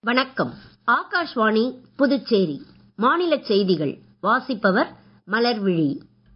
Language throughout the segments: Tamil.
வணக்கம் ஆகாஷ்வாணி புதுச்சேரி மாநில செய்திகள் வாசிப்பவர் மலர்விழி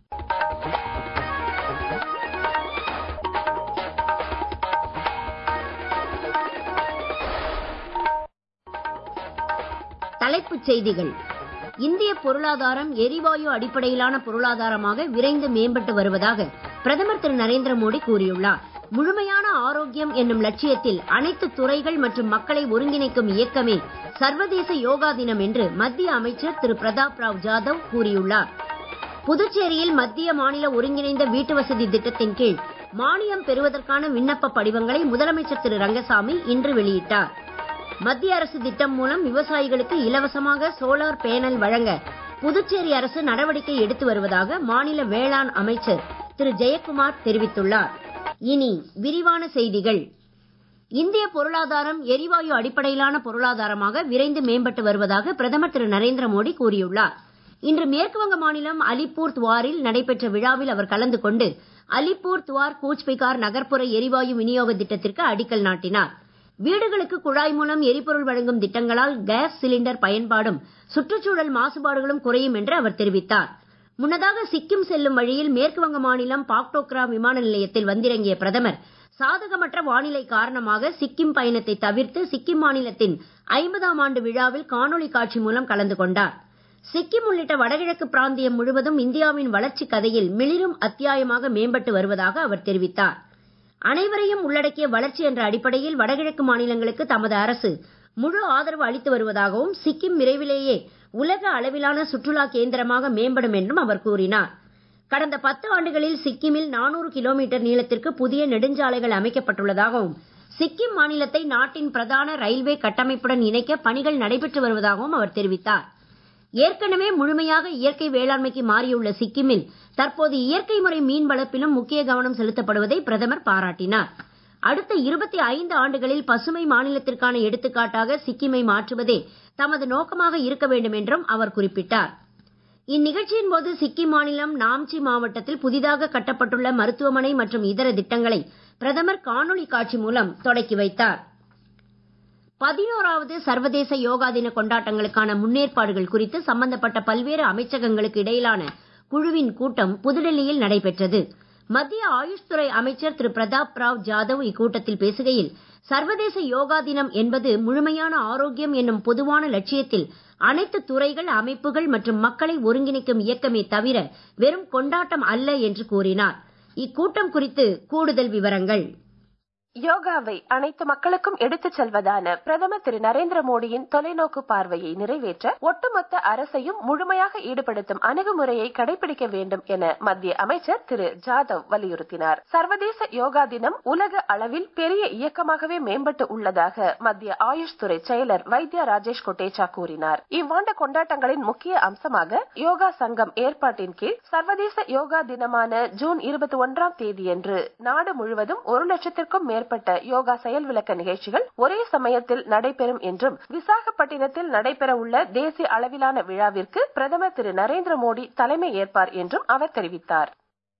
தலைப்புச் செய்திகள் இந்திய பொருளாதாரம் எரிவாயு அடிப்படையிலான பொருளாதாரமாக விரைந்து மேம்பட்டு வருவதாக பிரதமர் திரு நரேந்திர மோடி கூறியுள்ளார் முழுமையான ஆரோக்கியம் என்னும் லட்சியத்தில் அனைத்து துறைகள் மற்றும் மக்களை ஒருங்கிணைக்கும் இயக்கமே சர்வதேச யோகா தினம் என்று மத்திய அமைச்சர் திரு பிரதாப் ராவ் ஜாதவ் கூறியுள்ளார் புதுச்சேரியில் மத்திய மாநில ஒருங்கிணைந்த வீட்டு வசதி திட்டத்தின் கீழ் மானியம் பெறுவதற்கான விண்ணப்ப படிவங்களை முதலமைச்சர் திரு ரங்கசாமி இன்று வெளியிட்டார் மத்திய அரசு திட்டம் மூலம் விவசாயிகளுக்கு இலவசமாக சோலார் பேனல் வழங்க புதுச்சேரி அரசு நடவடிக்கை எடுத்து வருவதாக மாநில வேளாண் அமைச்சர் திரு ஜெயக்குமார் தெரிவித்துள்ளார் இனி விரிவான செய்திகள் இந்திய பொருளாதாரம் எரிவாயு அடிப்படையிலான பொருளாதாரமாக விரைந்து மேம்பட்டு வருவதாக பிரதமர் திரு நரேந்திர மோடி கூறியுள்ளார் இன்று மேற்குவங்க மாநிலம் அலிப்பூர் துவாரில் நடைபெற்ற விழாவில் அவர் கலந்து கொண்டு அலிப்பூர் துவார் கூச்பிகார் நகர்ப்புற எரிவாயு விநியோக திட்டத்திற்கு அடிக்கல் நாட்டினார் வீடுகளுக்கு குழாய் மூலம் எரிபொருள் வழங்கும் திட்டங்களால் கேஸ் சிலிண்டர் பயன்பாடும் சுற்றுச்சூழல் மாசுபாடுகளும் குறையும் என்று அவர் தெரிவித்தார் முன்னதாக சிக்கிம் செல்லும் வழியில் மேற்குவங்க மாநிலம் பாக்டோக்ரா விமான நிலையத்தில் வந்திறங்கிய பிரதமர் சாதகமற்ற வானிலை காரணமாக சிக்கிம் பயணத்தை தவிர்த்து சிக்கிம் மாநிலத்தின் ஐம்பதாம் ஆண்டு விழாவில் காணொளி காட்சி மூலம் கலந்து கொண்டார் சிக்கிம் உள்ளிட்ட வடகிழக்கு பிராந்தியம் முழுவதும் இந்தியாவின் வளர்ச்சி கதையில் மிளிரும் அத்தியாயமாக மேம்பட்டு வருவதாக அவர் தெரிவித்தார் அனைவரையும் உள்ளடக்கிய வளர்ச்சி என்ற அடிப்படையில் வடகிழக்கு மாநிலங்களுக்கு தமது அரசு முழு ஆதரவு அளித்து வருவதாகவும் சிக்கிம் விரைவிலேயே உலக அளவிலான சுற்றுலா கேந்திரமாக மேம்படும் என்றும் அவர் கூறினார் கடந்த பத்து ஆண்டுகளில் சிக்கிமில் நானூறு கிலோமீட்டர் நீளத்திற்கு புதிய நெடுஞ்சாலைகள் அமைக்கப்பட்டுள்ளதாகவும் சிக்கிம் மாநிலத்தை நாட்டின் பிரதான ரயில்வே கட்டமைப்புடன் இணைக்க பணிகள் நடைபெற்று வருவதாகவும் அவர் தெரிவித்தார் ஏற்கனவே முழுமையாக இயற்கை வேளாண்மைக்கு மாறியுள்ள சிக்கிமில் தற்போது இயற்கை முறை மீன் வளர்ப்பிலும் முக்கிய கவனம் செலுத்தப்படுவதை பிரதமர் பாராட்டினார் அடுத்த இருபத்தி ஐந்து ஆண்டுகளில் பசுமை மாநிலத்திற்கான எடுத்துக்காட்டாக சிக்கிமை மாற்றுவதே தமது நோக்கமாக இருக்க வேண்டும் என்றும் அவர் குறிப்பிட்டார் இந்நிகழ்ச்சியின் போது சிக்கிம் மாநிலம் நாம்ச்சி மாவட்டத்தில் புதிதாக கட்டப்பட்டுள்ள மருத்துவமனை மற்றும் இதர திட்டங்களை பிரதமர் காணொளி காட்சி மூலம் தொடக்கி வைத்தார் பதினோராவது சர்வதேச யோகா தின கொண்டாட்டங்களுக்கான முன்னேற்பாடுகள் குறித்து சம்பந்தப்பட்ட பல்வேறு அமைச்சகங்களுக்கு இடையிலான குழுவின் கூட்டம் புதுடெல்லியில் நடைபெற்றது மத்திய ஆயுஷ் துறை அமைச்சர் திரு பிரதாப் ராவ் ஜாதவ் இக்கூட்டத்தில் பேசுகையில் சர்வதேச யோகா தினம் என்பது முழுமையான ஆரோக்கியம் என்னும் பொதுவான லட்சியத்தில் அனைத்து துறைகள் அமைப்புகள் மற்றும் மக்களை ஒருங்கிணைக்கும் இயக்கமே தவிர வெறும் கொண்டாட்டம் அல்ல என்று கூறினார் இக்கூட்டம் குறித்து கூடுதல் விவரங்கள் யோகாவை அனைத்து மக்களுக்கும் எடுத்துச் செல்வதான பிரதமர் திரு நரேந்திர மோடியின் தொலைநோக்கு பார்வையை நிறைவேற்ற ஒட்டுமொத்த அரசையும் முழுமையாக ஈடுபடுத்தும் அணுகுமுறையை கடைபிடிக்க வேண்டும் என மத்திய அமைச்சர் திரு ஜாதவ் வலியுறுத்தினார் சர்வதேச யோகா தினம் உலக அளவில் பெரிய இயக்கமாகவே மேம்பட்டு உள்ளதாக மத்திய ஆயுஷ் துறை செயலர் வைத்தியா ராஜேஷ் கொட்டேச்சா கூறினார் இவ்வாண்டு கொண்டாட்டங்களின் முக்கிய அம்சமாக யோகா சங்கம் ஏற்பாட்டின் கீழ் சர்வதேச யோகா தினமான ஜூன் இருபத்தி ஒன்றாம் தேதியன்று நாடு முழுவதும் ஒரு லட்சத்திற்கும் மேற்பட்ட யோகா செயல் விளக்க நிகழ்ச்சிகள் ஒரே சமயத்தில் நடைபெறும் என்றும் விசாகப்பட்டினத்தில் நடைபெற உள்ள தேசிய அளவிலான விழாவிற்கு பிரதமர் திரு நரேந்திர மோடி தலைமை ஏற்பார் என்றும் அவர் தெரிவித்தார்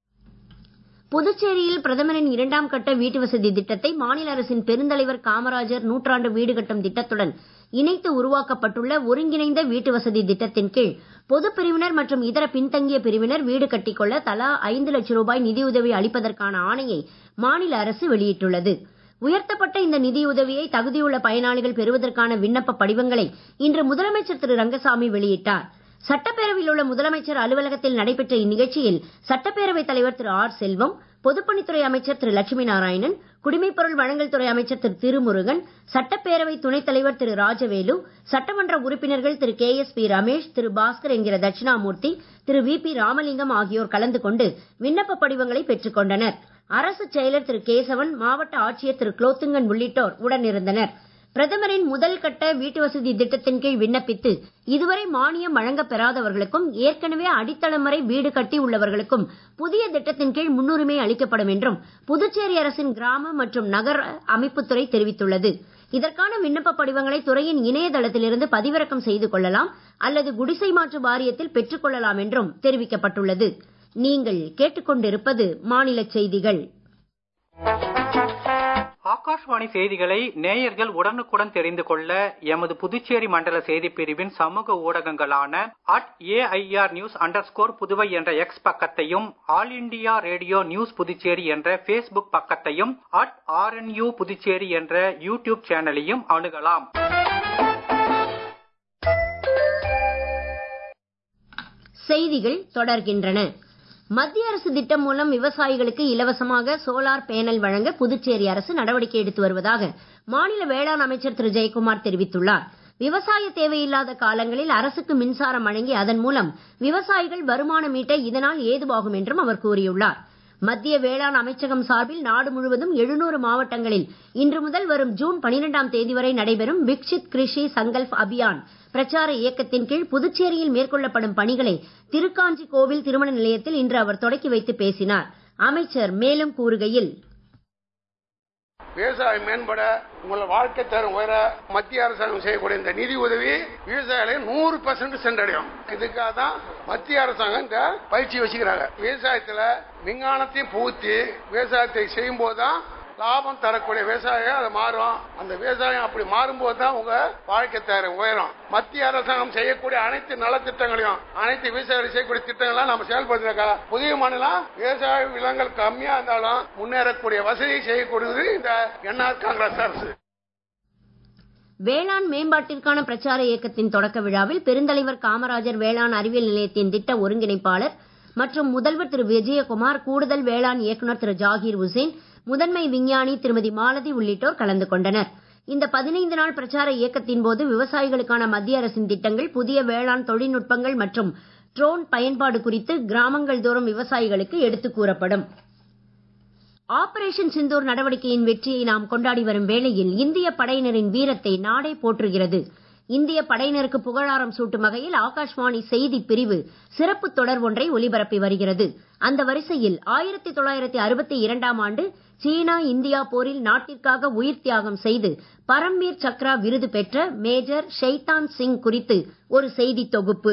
புதுச்சேரியில் பிரதமரின் இரண்டாம் கட்ட வீட்டு வசதி திட்டத்தை மாநில அரசின் பெருந்தலைவர் காமராஜர் நூற்றாண்டு வீடு கட்டும் திட்டத்துடன் இணைத்து உருவாக்கப்பட்டுள்ள ஒருங்கிணைந்த வீட்டு வசதி திட்டத்தின் கீழ் பொதுப் பிரிவினர் மற்றும் இதர பின்தங்கிய பிரிவினர் வீடு கட்டிக்கொள்ள தலா ஐந்து லட்சம் ரூபாய் நிதியுதவி அளிப்பதற்கான ஆணையை மாநில அரசு வெளியிட்டுள்ளது உயர்த்தப்பட்ட இந்த நிதியுதவியை தகுதியுள்ள பயனாளிகள் பெறுவதற்கான விண்ணப்ப படிவங்களை இன்று முதலமைச்சர் திரு ரங்கசாமி வெளியிட்டார் சட்டப்பேரவையில் உள்ள முதலமைச்சர் அலுவலகத்தில் நடைபெற்ற இந்நிகழ்ச்சியில் சட்டப்பேரவைத் தலைவர் திரு ஆர் செல்வம் பொதுப்பணித்துறை அமைச்சர் திரு லட்சுமி நாராயணன் குடிமைப்பொருள் வழங்கல் துறை அமைச்சர் திரு திருமுருகன் சட்டப்பேரவை துணைத் தலைவர் திரு ராஜவேலு சட்டமன்ற உறுப்பினர்கள் Thiru K S P Ramesh Thiru Bhaskar என்கிற தட்சிணாமூர்த்தி திரு வி பி ராமலிங்கம் ஆகியோர் கலந்து கொண்டு விண்ணப்ப படிவங்களை பெற்றுக் கொண்டனர் அரசு செயலர் திரு கேசவன் மாவட்ட ஆட்சியர் திரு குலோத்துங்கன் உள்ளிட்டோர் உடனிருந்தனர் பிரதமரின் முதல் கட்ட வீட்டு வசதி திட்டத்தின் கீழ் விண்ணப்பித்து இதுவரை மானியம் வழங்கப் பெறாதவர்களுக்கும் ஏற்கனவே அடித்தளம் வரை வீடு கட்டி உள்ளவர்களுக்கும் புதிய திட்டத்தின் கீழ் முன்னுரிமை அளிக்கப்படும் என்றும் புதுச்சேரி அரசின் கிராம மற்றும் நகர அமைப்புத்துறை தெரிவித்துள்ளது இதற்கான விண்ணப்ப படிவங்களை துறையின் இணையதளத்திலிருந்து பதிவிறக்கம் செய்து கொள்ளலாம் அல்லது குடிசை மாற்று வாரியத்தில் பெற்றுக் கொள்ளலாம் என்றும் தெரிவிக்கப்பட்டுள்ளது நீங்கள் கேட்டுக்கொண்டிருப்பது மாநில செய்திகள் ஆகாஷ்வாணி செய்திகளை நேயர்கள் உடனுக்குடன் தெரிந்து கொள்ள எமது புதுச்சேரி மண்டல செய்திப் பிரிவின் சமூக ஊடகங்களான at AIR news under Puduvai என்ற எக்ஸ் பக்கத்தையும் All India Radio News Puducherry என்ற ஃபேஸ்புக் பக்கத்தையும் அட் ஆர்என்யூ புதுச்சேரி என்ற யூடியூப் சேனலையும் அணுகலாம் செய்திகள் தொடர்கின்றன மத்திய அரசு திட்டம் மூலம் விவசாயிகளுக்கு இலவசமாக சோலார் பேனல் வழங்க புதுச்சேரி அரசு நடவடிக்கை எடுத்து வருவதாக மாநில வேளாண் அமைச்சர் திரு ஜெயக்குமார் தெரிவித்துள்ளார் விவசாய தேவையில்லாத காலங்களில் அரசுக்கு மின்சாரம் வழங்கி அதன் மூலம் விவசாயிகள் வருமானம் ஈட்ட இதனால் ஏதுவாகும் என்றும் அவர் கூறியுள்ளார் மத்திய வேளாண் அமைச்சகம் சார்பில் நாடு முழுவதும் எழுநூறு மாவட்டங்களில் இன்று முதல் வரும் ஜூன் பனிரெண்டாம் தேதி வரை நடைபெறும் விக்ஷித் கிருஷி சங்கல்ப் அபியான் பிரச்சார இயக்கத்தின் கீழ் புதுச்சேரியில் மேற்கொள்ளப்படும் பணிகளை திருக்காஞ்சி கோவில் திருமண நிலையத்தில் இன்று அவர் தொடக்கி வைத்து பேசினார் அமைச்சர் மேலும் கூறுகையில் விவசாயம் மேம்பட உங்களோட வாழ்க்கை தரம் உயர மத்திய அரசாங்கம் செய்யக்கூடிய இந்த நிதி உதவி விவசாயிகளை நூறு பர்சன்ட் சென்றடையும் இதுக்காக தான் மத்திய அரசாங்கம் இந்த பயிற்சி வச்சுக்கிறாங்க விவசாயத்துல விஞ்ஞானத்தையும் புகுத்தி விவசாயத்தை செய்யும் போதுதான் லாபம் தரக்கூடிய விவசாயம் அது மாறும் அந்த விவசாயம் அப்படி மாறும்போது தான் உங்க வாழ்க்கை தரம் உயரும் மத்திய அரசாங்கம் செய்யக்கூடிய அனைத்து நலத்திட்டங்களையும் அனைத்து விவசாயிகள் செய்யக்கூடிய திட்டங்கள்லாம் நம்ம செயல்படுத்திருக்கா புதிய மாநிலம் விவசாய விலங்குகள் கம்மியா இருந்தாலும் முன்னேறக்கூடிய வசதியை செய்யக்கூடியது இந்த என்ஆர் காங்கிரஸ் அரசு வேளாண் மேம்பாட்டிற்கான பிரச்சார இயக்கத்தின் தொடக்க விழாவில் பெருந்தலைவர் காமராஜர் வேளாண் அறிவியல் நிலையத்தின் திட்ட ஒருங்கிணைப்பாளர் மற்றும் முதல்வர் திரு விஜயகுமார் கூடுதல் வேளாண் இயக்குநர் திரு ஜாகீர் உசேன் முதன்மை விஞ்ஞானி திருமதி மாலதி உள்ளிட்டோர் கலந்து கொண்டனர் இந்த பதினைந்து நாள் பிரச்சார இயக்கத்தின் போது விவசாயிகளுக்கான மத்திய அரசின் திட்டங்கள் புதிய வேளாண் தொழில்நுட்பங்கள் மற்றும் ட்ரோன் பயன்பாடு குறித்து கிராமங்கள் தோறும் விவசாயிகளுக்கு எடுத்துக் கூறப்படும் ஆபரேஷன் சிந்தூர் நடவடிக்கையின் வெற்றியை நாம் கொண்டாடி வரும் வேளையில் இந்திய படையினரின் வீரத்தை நாடே போற்றுகிறது இந்திய படையினருக்கு புகழாரம் சூட்டும் வகையில் ஆகாஷ்வாணி செய்தி பிரிவு சிறப்பு தொடர் ஒன்றை ஒலிபரப்பி வருகிறது அந்த வரிசையில் ஆயிரத்தி தொள்ளாயிரத்தி அறுபத்தி இரண்டாம் ஆண்டு சீனா இந்தியா போரில் நாட்டிற்காக உயிர் தியாகம் செய்து பரம்வீர் சக்ரா விருது பெற்ற மேஜர் ஷெய்தான் சிங் குறித்து ஒரு செய்தி தொகுப்பு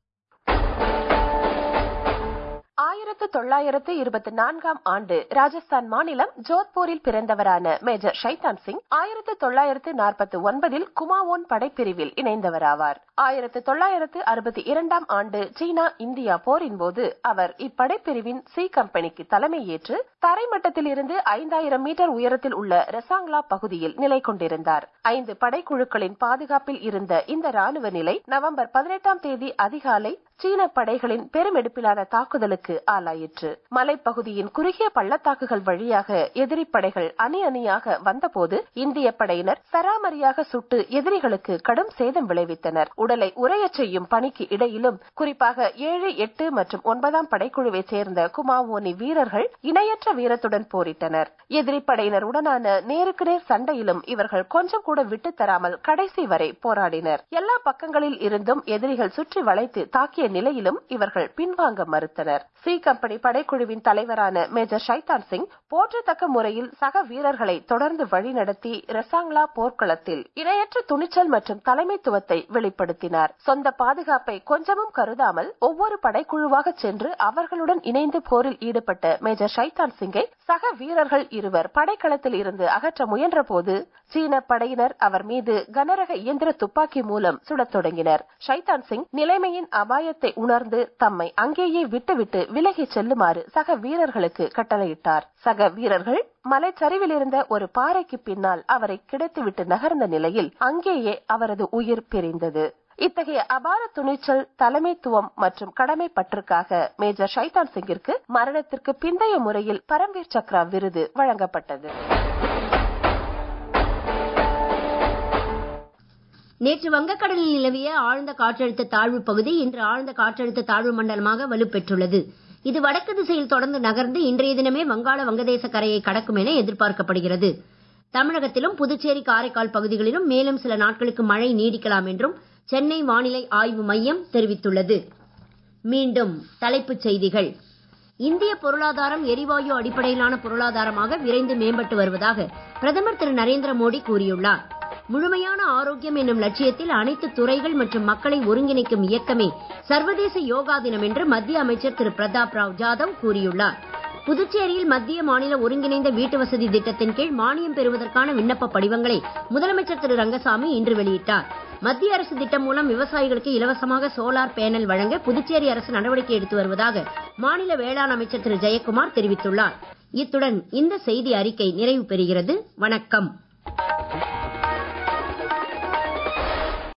ஆயிரத்து தொள்ளாயிரத்து இருபத்தி நான்காம் ஆண்டு ராஜஸ்தான் மாநிலம் ஜோத்பூரில் பிறந்தவரான மேஜர் ஷைதான் சிங் ஆயிரத்து தொள்ளாயிரத்து நாற்பத்தி ஒன்பதில் குமாவோன் படைப்பிரிவில் இணைந்தவராவார் ஆயிரத்து தொள்ளாயிரத்து அறுபத்தி இரண்டாம் ஆண்டு சீனா இந்தியா போரின் போது அவர் இப்படைப்பிரிவின் சி கம்பெனிக்கு தலைமை ஏற்று தரைமட்டத்தில் இருந்து ஐந்தாயிரம் மீட்டர் உயரத்தில் உள்ள ரெசாங்லா பகுதியில் நிலை கொண்டிருந்தார் ஐந்து படைக்குழுக்களின் பாதுகாப்பில் இருந்த இந்த ராணுவ நிலை நவம்பர் பதினெட்டாம் தேதி அதிகாலை சீன படைகளின் பெருமெடுப்பிலான தாக்குதலுக்கு ஆளாயிற்று மலைப்பகுதியின் குறுகிய பள்ளத்தாக்குகள் வழியாக எதிரி படைகள் அணி அணியாக வந்தபோது இந்திய படையினர் சராமரியாக சுட்டு எதிரிகளுக்கு கடும் சேதம் விளைவித்தனர் உடலை உரையச் செய்யும் பணிக்கு இடையிலும் குறிப்பாக ஏழு எட்டு மற்றும் ஒன்பதாம் படைக்குழுவை சேர்ந்த குமாவோனி வீரர்கள் இணையற்ற வீரத்துடன் போரிட்டனர் எதிரி படையினருடனான நேருக்கு நேர் சண்டையிலும் இவர்கள் கொஞ்சம் கூட விட்டு தராமல் கடைசி வரை போராடினர் எல்லா பக்கங்களில் இருந்தும் எதிரிகள் சுற்றி வளைத்து தாக்கிய நிலையிலும் இவர்கள் பின்வாங்க மறுத்தனர் சி கம்பெனி படைக்குழுவின் தலைவரான மேஜர் ஷைதான் சிங் போற்றத்தக்க முறையில் சக வீரர்களை தொடர்ந்து வழிநடத்தி ரெசாங்லா போர்க்களத்தில் இணையற்ற துணிச்சல் மற்றும் தலைமைத்துவத்தை வெளிப்படுத்தினார் சொந்த பாதுகாப்பை கொஞ்சமும் கருதாமல் ஒவ்வொரு படைக்குழுவாக சென்று அவர்களுடன் இணைந்து போரில் ஈடுபட்ட மேஜர் ஷைதான் சிங்கை சக வீரர்கள் இருவர் படைக்களத்தில் இருந்து அகற்ற முயன்ற போது சீன படையினர் அவர் மீது கனரக இயந்திர துப்பாக்கி மூலம் சுடத் தொடங்கினர் ஷைதான் சிங் நிலைமையின் அபாயத்தை உணர்ந்து தம்மை அங்கேயே விட்டுவிட்டு விலகி செல்லுமாறு சக வீரர்களுக்கு கட்டளையிட்டார் சக வீரர்கள் மலைச்சரிவில் இருந்த ஒரு பாறைக்கு பின்னால் அவரை கிடைத்துவிட்டு நகர்ந்த நிலையில் அங்கேயே அவரது உயிர் பிரிந்தது இத்தகைய அபார துணிச்சல் தலைமைத்துவம் மற்றும் கடமை பற்றுக்காக மேஜர் ஷைதான் சிங்கிற்கு மரணத்திற்கு பிந்தைய முறையில் பரம்வீர் சக்ரா விருது வழங்கப்பட்டது நேற்று வங்கக்கடலில் நிலவிய ஆழ்ந்த காற்றழுத்த தாழ்வு பகுதி இன்று ஆழ்ந்த காற்றழுத்த தாழ்வு மண்டலமாக வலுப்பெற்றுள்ளது இது வடக்கு திசையில் தொடர்ந்து நகர்ந்து இன்றைய தினமே வங்காள வங்கதேச கரையை கடக்கும் என எதிர்பார்க்கப்படுகிறது தமிழகத்திலும் புதுச்சேரி காரைக்கால் பகுதிகளிலும் மேலும் சில நாட்களுக்கு மழை நீடிக்கலாம் என்றும் சென்னை வானிலை ஆய்வு மையம் தெரிவித்துள்ளது மீண்டும் தலைப்புச் செய்திகள் இந்திய பொருளாதாரம் எரிவாயு அடிப்படையிலான பொருளாதாரமாக விரைந்து மேம்பட்டு வருவதாக பிரதமர் திரு நரேந்திர மோடி கூறியுள்ளார் முழுமையான ஆரோக்கியம் என்னும் லட்சியத்தில் அனைத்து துறைகள் மற்றும் மக்களை ஒருங்கிணைக்கும் இயக்கமே சர்வதேச யோகா தினம் என்று மத்திய அமைச்சர் திரு பிரதாப் ராவ் ஜாதவ் கூறியுள்ளார் புதுச்சேரியில் மத்திய மாநில ஒருங்கிணைந்த வீட்டு வசதி திட்டத்தின் கீழ் மானியம் பெறுவதற்கான விண்ணப்ப படிவங்களை முதலமைச்சர் திரு ரங்கசாமி இன்று வெளியிட்டார் மத்திய அரசு திட்டம் மூலம் விவசாயிகளுக்கு இலவசமாக சோலார் பேனல் வழங்க புதுச்சேரி அரசு நடவடிக்கை எடுத்து வருவதாக மாநில வேளாண் அமைச்சர் திரு ஜெயக்குமார் தெரிவித்துள்ளார் இத்துடன் இந்த செய்தி அறிக்கை நிறைவு பெறுகிறது வணக்கம்